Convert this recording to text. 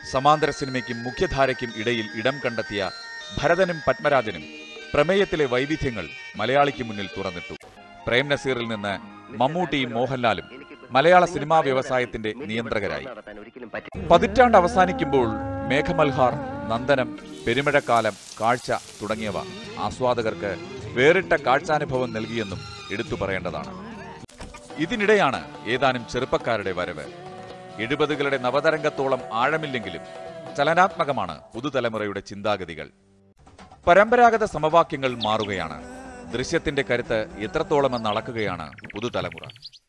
സമാന്തര സിനിമയ്ക്കും മുഖ്യധാരയ്ക്കും ഇടയിൽ ഇടം കണ്ടെത്തിയ ഭരതനും പത്മരാജനും പ്രമേയത്തിലെ വൈവിധ്യങ്ങൾ മലയാളിക്ക് മുന്നിൽ തുറന്നിട്ടു പ്രേം നസീറിൽ നിന്ന് മമ്മൂട്ടിയും മോഹൻലാലും മലയാള സിനിമാ വ്യവസായത്തിന്റെ നിയന്ത്രകരായി പതിറ്റാണ്ട് അവസാനിക്കുമ്പോൾ മേഘമൽഹാർ നന്ദനം പെരുമഴക്കാലം കാഴ്ച തുടങ്ങിയവ ആസ്വാദകർക്ക് വേറിട്ട കാഴ്ചാനുഭവം നൽകിയെന്നും എടുത്തു പറയേണ്ടതാണ് ഇതിനിടെയാണ് ഏതാനും ചെറുപ്പക്കാരുടെ വരവ് എഴുപതുകളുടെ നവതരംഗത്തോളം ആഴമില്ലെങ്കിലും ചലനാത്മകമാണ് പുതുതലമുറയുടെ ചിന്താഗതികൾ പരമ്പരാഗത സമവാക്യങ്ങൾ മാറുകയാണ് ദൃശ്യത്തിന്റെ കരുത്ത് എത്രത്തോളമെന്ന് അളക്കുകയാണ് പുതുതലമുറ